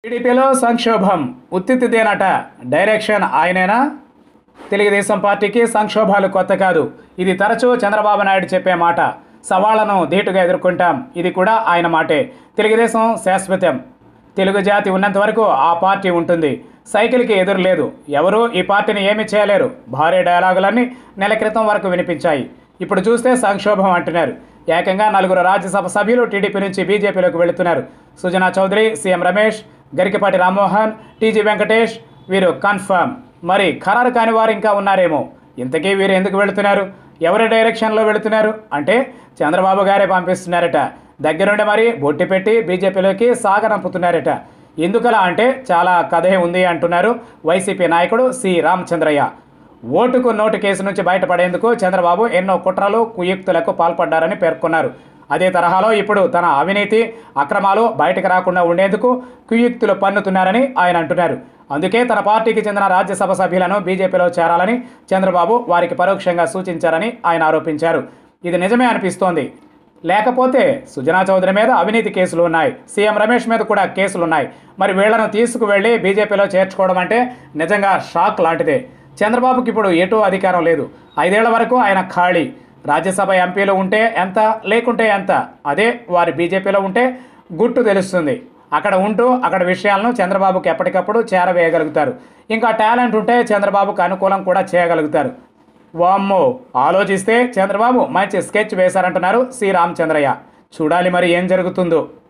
టీడీపీలో సంక్షోభం ఉత్తిదేనట డైరెక్షన్ ఆయనేనా తెలుగుదేశం పార్టీకి సంక్షోభాలు కొత్త కాదు ఇది తరచూ చంద్రబాబు నాయుడు చెప్పే మాట సవాళ్లను ధీటుగా ఎదుర్కొంటాం ఇది కూడా ఆయన మాటే తెలుగుదేశం శాశ్వతం తెలుగు జాతి ఉన్నంత వరకు ఆ పార్టీ ఉంటుంది సైకిల్కి ఎదురు లేదు ఎవరూ ఈ పార్టీని ఏమీ చేయలేరు భారీ డైలాగులన్నీ నెల క్రితం వరకు వినిపించాయి ఇప్పుడు చూస్తే సంక్షోభం అంటున్నారు ఏకంగా నలుగురు రాజ్యసభ సభ్యులు టీడీపీ నుంచి బీజేపీలోకి వెళుతున్నారు సుజనా చౌదరి సీఎం రమేష్ గరికపాటి రామ్మోహన్ టీజీ వెంకటేష్ వీరు కన్ఫర్మ్ మరి ఖరారు కాని వారు ఇంకా ఉన్నారేమో ఇంతకీ వీరు ఎందుకు వెళుతున్నారు ఎవరి డైరెక్షన్లో వెళుతున్నారు అంటే చంద్రబాబు గారే పంపిస్తున్నారట దగ్గరుండి మరి బొట్టి పెట్టి బీజేపీలోకి సాగనంపుతున్నారట ఎందుకలా అంటే చాలా కథే ఉంది అంటున్నారు వైసీపీ నాయకుడు సి రామచంద్రయ్య ఓటుకు నోటు కేసు నుంచి బయటపడేందుకు చంద్రబాబు ఎన్నో కుట్రలు కుయుక్తులకు పాల్పడ్డారని పేర్కొన్నారు అదే తరహాలో ఇప్పుడు తన అవినీతి అక్రమాలు బయటకు రాకుండా ఉండేందుకు కుయుక్తులు పన్నుతున్నారని ఆయన అంటున్నారు అందుకే తన పార్టీకి చెందిన రాజ్యసభ సభ్యులను బీజేపీలో చేరాలని చంద్రబాబు వారికి పరోక్షంగా సూచించారని ఆయన ఆరోపించారు ఇది నిజమే అనిపిస్తోంది లేకపోతే సుజనా చౌదరి మీద అవినీతి కేసులు ఉన్నాయి సీఎం రమేష్ మీద కూడా కేసులు ఉన్నాయి మరి వీళ్లను తీసుకువెళ్ళి బీజేపీలో చేర్చుకోవడం అంటే నిజంగా షాక్ లాంటిదే చంద్రబాబుకి ఇప్పుడు ఎటూ అధికారం లేదు ఐదేళ్ల వరకు ఆయన ఖాళీ రాజ్యసభ ఎంపీలు ఉంటే ఎంత లేకుంటే ఎంత అదే వారి బీజేపీలో ఉంటే గుట్టు తెలుస్తుంది అక్కడ ఉంటూ అక్కడ విషయాలను చంద్రబాబుకి ఎప్పటికప్పుడు చేరవేయగలుగుతారు ఇంకా టాలెంట్ ఉంటే చంద్రబాబుకు అనుకూలం కూడా చేయగలుగుతారు వామ్మో ఆలోచిస్తే చంద్రబాబు మంచి స్కెచ్ వేశారంటున్నారు సి రామచంద్రయ్య చూడాలి మరి ఏం జరుగుతుందో